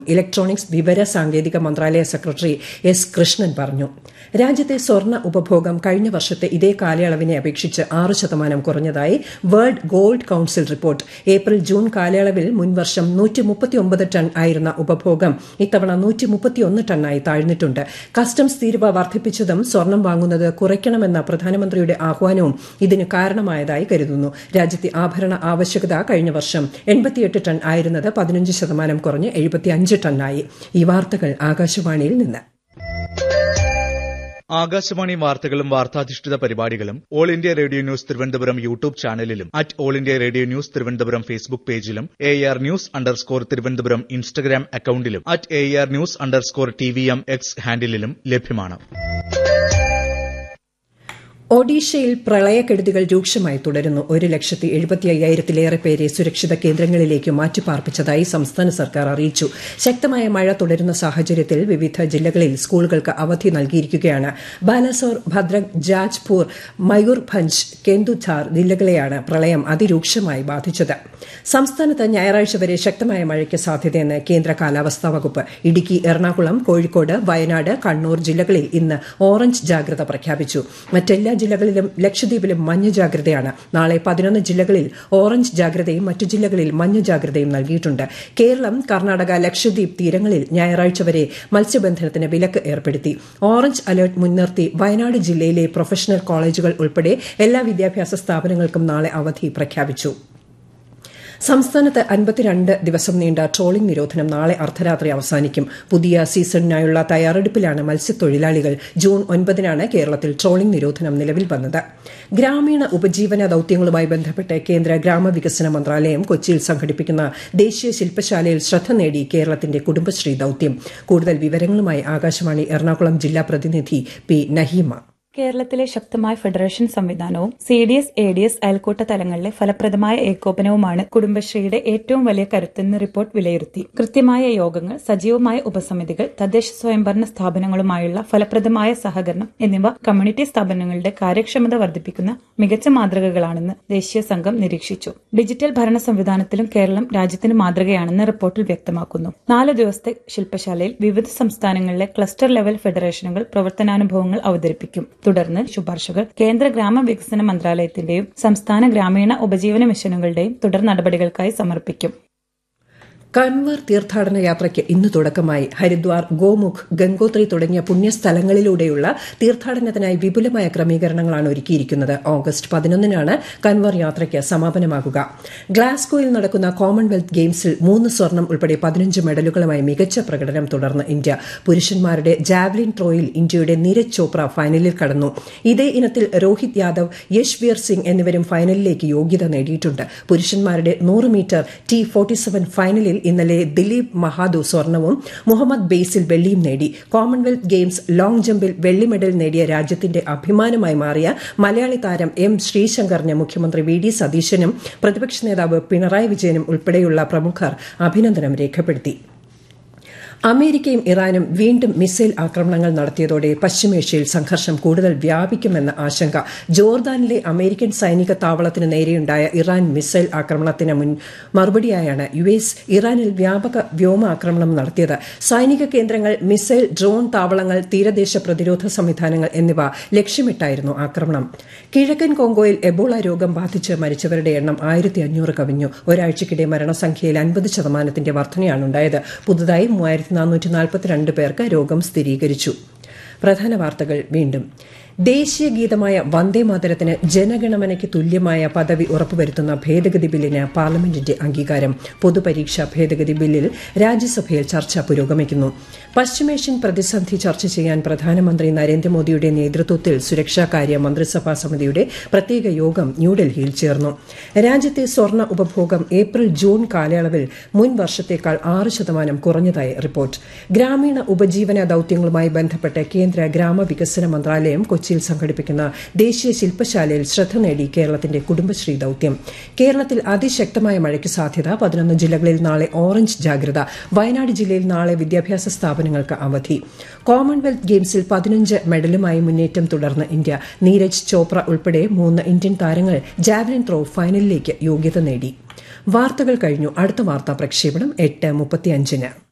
electronics വിവര സാങ്കേതിക മന്ത്രാലയ സെക്രട്ടറി എസ് കൃഷ്ണൻ പറഞ്ഞു രാജ്യത്തെ സ്വർണ്ണ ഉപഭോഗം കഴിഞ്ഞ വർഷത്തെ ഇതേ കാലയളവിനെ അപേക്ഷിച്ച് ആറ് ശതമാനം കുറഞ്ഞതായി World Gold Council report April June കാലയളവിൽ മുൻവർഷം ടൺ ആയിരുന്ന ഉപഭോഗം ഇത്തവണ ടണ്ണായി താഴ്ന്നിട്ടുണ്ട് കസ്റ്റംസ് തീരുവ വർദ്ധിപ്പിച്ചതും സ്വർണം വാങ്ങുന്നത് കുറയ്ക്കണമെന്ന പ്രധാനമന്ത്രിയുടെ ആഹ്വാനവും ഇതിന് കാരണമായതായി കരുതുന്നു രാജ്യത്തെ ആഭരണ ആവശ്യകത കഴിഞ്ഞ വർഷം ടൺ ആയിരുന്നത് പതിനഞ്ച് ശതമാനം കുറഞ്ഞ് എഴുപത്തിയഞ്ച് ടണ്ണായി ഈ വാർത്തകൾ ആകാശവാണിയിൽ നിന്ന് ആകാശവാണി വാർത്തകളും വാർത്താധിഷ്ഠിത പരിപാടികളും All India Radio News Thiruvananthapuram YouTube ചാനലിലും at All India Radio News Thiruvananthapuram Facebook പേജിലും A R News underscore Thiruvananthapuram Instagram അക്കൌണ്ടിലും at A R News underscore T V M X ഹാൻഡിലും ലഭ്യമാണ് ഒഡീഷയിൽ പ്രളയക്കെടുതികൾ രൂക്ഷമായി തുടരുന്നു ഒരു ലക്ഷത്തി എഴുപത്തി അയ്യായിരത്തിലേറെ പേരെ സുരക്ഷിത കേന്ദ്രങ്ങളിലേക്ക് മാറ്റിപ്പാർപ്പിച്ചതായി സംസ്ഥാന സർക്കാർ അറിയിച്ചു ശക്തമായ മഴ തുടരുന്ന സാഹചര്യത്തിൽ വിവിധ ജില്ലകളിൽ സ്കൂളുകൾക്ക് അവധി നൽകിയിരിക്കുകയാണ് ബാലസോർ ഭദ്രക് ജാജ്പൂർ മയൂർഭഞ്ച് കെന്ദുധാർ ജില്ലകളെയാണ് പ്രളയം അതിരൂക്ഷമായി ബാധിച്ചത് സംസ്ഥാനത്ത് ഞായറാഴ്ച വരെ ശക്തമായ മഴയ്ക്ക് സാധ്യതയെന്ന് കേന്ദ്ര കാലാവസ്ഥാ വകുപ്പ് ഇടുക്കി എറണാകുളം കോഴിക്കോട് വയനാട് കണ്ണൂർ ജില്ലകളിൽ ഇന്ന് ഓറഞ്ച് ജാഗ്രത പ്രഖ്യാപിച്ചു മറ്റെല്ലാ ജില്ലകളിലും ലക്ഷദ്വീപിലും മഞ്ഞ ജാഗ്രതയാണ് നാളെ പതിനൊന്ന് ജില്ലകളിൽ ഓറഞ്ച് ജാഗ്രതയും മറ്റു ജില്ലകളിൽ മഞ്ഞ ജാഗ്രതയും നൽകിയിട്ടുണ്ട് കേരളം കർണാടക ലക്ഷദ്വീപ് തീരങ്ങളിൽ ഞായറാഴ്ച വരെ മത്സ്യബന്ധനത്തിന് വിലക്ക് ഏർപ്പെടുത്തി ഓറഞ്ച് അലർട്ട് മുൻനിർത്തി വയനാട് ജില്ലയിലെ പ്രൊഫഷണൽ കോളേജുകൾ ഉൾപ്പെടെ എല്ലാ വിദ്യാഭ്യാസ സ്ഥാപനങ്ങൾക്കും നാളെ അവധി പ്രഖ്യാപിച്ചു സംസ്ഥാനത്ത് അൻപത്തിരണ്ട് ദിവസം നീണ്ട ട്രോളിംഗ് നിരോധനം നാളെ അർദ്ധരാത്രി അവസാനിക്കും പുതിയ സീസണിനായുള്ള തയ്യാറെടുപ്പിലാണ് മത്സ്യത്തൊഴിലാളികൾ ജൂൺ ഒൻപതിനാണ് കേരളത്തിൽ ട്രോളിംഗ് നിരോധനം നിലവിൽ വന്നത് ഗ്രാമീണ ഉപജീവന ദൌത്യങ്ങളുമായി ബന്ധപ്പെട്ട് കേന്ദ്ര ഗ്രാമവികസന മന്ത്രാലയം കൊച്ചിയിൽ സംഘടിപ്പിക്കുന്ന ദേശീയ ശില്പശാലയിൽ ശ്രദ്ധ നേടി കേരളത്തിന്റെ കുടുംബശ്രീ ദൌത്യം കൂടുതൽ വിവരങ്ങളുമായി ആകാശവാണി എറണാകുളം ജില്ലാ പ്രതിനിധി പി നഹീമ കേരളത്തിലെ ശക്തമായ ഫെഡറേഷൻ സംവിധാനവും C D S A D S അയൽക്കൂട്ട തലങ്ങളിലെ ഫലപ്രദമായ ഏകോപനവുമാണ് കുടുംബശ്രീയുടെ ഏറ്റവും വലിയ കരുത്തെന്ന് റിപ്പോർട്ട് വിലയിരുത്തി കൃത്യമായ യോഗങ്ങൾ സജീവമായ ഉപസമിതികൾ തദ്ദേശ സ്വയംഭരണ സ്ഥാപനങ്ങളുമായുള്ള ഫലപ്രദമായ സഹകരണം എന്നിവ കമ്മ്യൂണിറ്റി സ്ഥാപനങ്ങളുടെ കാര്യക്ഷമത വർദ്ധിപ്പിക്കുന്ന മികച്ച മാതൃകകളാണെന്ന് ദേശീയ സംഘം നിരീക്ഷിച്ചു ഡിജിറ്റൽ ഭരണ സംവിധാനത്തിലും കേരളം രാജ്യത്തിന് മാതൃകയാണെന്ന് റിപ്പോർട്ടിൽ വ്യക്തമാക്കുന്നു നാല് ദിവസത്തെ ശില്പശാലയിൽ വിവിധ സംസ്ഥാനങ്ങളിലെ ക്ലസ്റ്റർ ലെവൽ ഫെഡറേഷനുകൾ പ്രവർത്തനാനുഭവങ്ങൾ അവതരിപ്പിക്കും തുടർന്ന് ശുപാർശകൾ കേന്ദ്ര ഗ്രാമവികസന മന്ത്രാലയത്തിന്റെയും സംസ്ഥാന ഗ്രാമീണ ഉപജീവന മിഷനുകളുടെയും തുടർ നടപടികൾക്കായി സമർപ്പിക്കും കൻവർ തീർത്ഥാടന യാത്രയ്ക്ക് ഇന്ന് തുടക്കമായി ഹരിദ്വാർ ഗോമുഖ് ഗംഗോത്രി തുടങ്ങിയ പുണ്യസ്ഥലങ്ങളിലൂടെയുള്ള തീർത്ഥാടനത്തിനായി വിപുലമായ ക്രമീകരണങ്ങളാണ് ഒരുക്കിയിരിക്കുന്നത് ഓഗസ്റ്റ് പതിനൊന്നിനാണ് കൻവർ യാത്രയ്ക്ക് സമാപനമാകുക ഗ്ലാസ്ഗോയിൽ നടക്കുന്ന കോമൺവെൽത്ത് ഗെയിംസിൽ മൂന്ന് സ്വർണം ഉൾപ്പെടെ പതിനഞ്ച് മെഡലുകളുമായി മികച്ച പ്രകടനം തുടർന്ന് ഇന്ത്യ പുരുഷന്മാരുടെ ജാവ്ലിൻ ത്രോയിൽ ഇന്ത്യയുടെ നീരജ് ചോപ്ര ഫൈനലിൽ കടന്നു ഇതേ ഇനത്തിൽ രോഹിത് യാദവ് യശ്വീർ സിംഗ് എന്നിവരും ഫൈനലിലേക്ക് യോഗ്യത നേടിയിട്ടുണ്ട് പുരുഷന്മാരുടെ നൂറ് മീറ്റർ ടി ഫോർട്ടി സെവൻ ഫൈനലിൽ ഇന്നലെ ദിലീപ് മഹാദു സ്വർണവും മുഹമ്മദ് ബെയ്സിൽ വെള്ളിയും നേടി കോമൺവെൽത്ത് ഗെയിംസ് ലോങ് ജമ്പിൽ വെള്ളി മെഡൽ നേടിയ രാജ്യത്തിന്റെ അഭിമാനമായി മാറിയ മലയാളി താരം എം ശ്രീശങ്കറിന് മുഖ്യമന്ത്രി വി ഡി സതീശനും പ്രതിപക്ഷ നേതാവ് പിണറായി വിജയനും ഉൾപ്പെടെയുള്ള പ്രമുഖർ അഭിനന്ദനം രേഖപ്പെടുത്തി അമേരിക്കയും ഇറാനും വീണ്ടും മിസൈൽ ആക്രമണങ്ങൾ നടത്തിയതോടെ പശ്ചിമേഷ്യയിൽ സംഘർഷം കൂടുതൽ വ്യാപിക്കുമെന്ന ആശങ്ക ജോർദാനിലെ അമേരിക്കൻ സൈനിക താവളത്തിന് നേരെയുണ്ടായ ഇറാൻ മിസൈൽ ആക്രമണത്തിന് മുൻ മറുപടിയായാണ് യു എസ് ഇറാനിൽ വ്യാപക വ്യോമാക്രമണം നടത്തിയത് സൈനിക കേന്ദ്രങ്ങൾ മിസൈൽ ഡ്രോൺ താവളങ്ങൾ തീരദേശ പ്രതിരോധ സംവിധാനങ്ങൾ എന്നിവ ലക്ഷ്യമിട്ടായിരുന്നു ആക്രമണം കിഴക്കൻ കോങ്കോയിൽ എബോള രോഗം ബാധിച്ച് മരിച്ചവരുടെ എണ്ണം ആയിരത്തി അഞ്ഞൂറ് കവിഞ്ഞു ഒരാഴ്ചയ്ക്കിടെ മരണസംഖ്യയിൽ അൻപത് ശതമാനത്തിന്റെ വർധനയാണുണ്ടായത് പുതുതായി മൂവായിരത്തി നാനൂറ്റി നാൽപ്പത്തിരണ്ട് പേർക്ക് രോഗം സ്ഥിരീകരിച്ചു പ്രധാന വാർത്തകൾ വീണ്ടും ദേശീയ ഗീതമായ വന്ദേമാതരത്തിന് ജനഗണമനയ്ക്ക് തുല്യമായ പദവി ഉറപ്പുവരുത്തുന്ന ഭേദഗതി ബില്ലിന് പാർലമെന്റിന്റെ അംഗീകാരം പൊതുപരീക്ഷാ ഭേദഗതി ബില്ലിൽ രാജ്യസഭയിൽ ചർച്ച പുരോഗമിക്കുന്നു പശ്ചിമേഷ്യൻ പ്രതിസന്ധി ചർച്ച ചെയ്യാൻ പ്രധാനമന്ത്രി നരേന്ദ്രമോദിയുടെ നേതൃത്വത്തിൽ സുരക്ഷാകാര്യ മന്ത്രിസഭാ സമിതിയുടെ പ്രത്യേക യോഗം ന്യൂഡൽഹിയിൽ ചേർന്നു രാജ്യത്തെ സ്വർണ്ണ ഉപഭോഗം ഏപ്രിൽ ജൂൺ കാലയളവിൽ മുൻ വർഷത്തേക്കാൾ ആറ് ശതമാനം കുറഞ്ഞതായി റിപ്പോർട്ട് ഗ്രാമീണ ഉപജീവന ദൌത്യങ്ങളുമായി ബന്ധപ്പെട്ട് കേന്ദ്ര ഗ്രാമവികസന മന്ത്രാലയം കൊച്ചിയിൽ സംഘടിപ്പിക്കുന്ന ദേശീയ ശില്പശാലയിൽ ശ്രദ്ധ നേടി കേരളത്തിന്റെ കുടുംബശ്രീ ദൌത്യം കേരളത്തിൽ അതിശക്തമായ മഴയ്ക്ക് സാധ്യത പതിനൊന്ന് ജില്ലകളിൽ നാളെ ഓറഞ്ച് ജാഗ്രത വയനാട് ജില്ലയിൽ നാളെ വിദ്യാഭ്യാസ സ്ഥാപനങ്ങൾക്ക് അവധി കോമൺവെൽത്ത് ഗെയിംസിൽ പതിനഞ്ച് മെഡലുമായി മുന്നേറ്റം തുടർന്ന് ഇന്ത്യ നീരജ് ചോപ്ര ഉൾപ്പെടെ മൂന്ന് ഇന്ത്യൻ താരങ്ങൾ ജാവലിൻ ത്രോ ഫൈനലിലേക്ക് യോഗ്യത നേടി വാർത്തകൾ കഴിഞ്ഞു അടുത്ത വാർത്താ പ്രക്ഷേപണം എട്ട് മുപ്പത്തിയഞ്ചിന്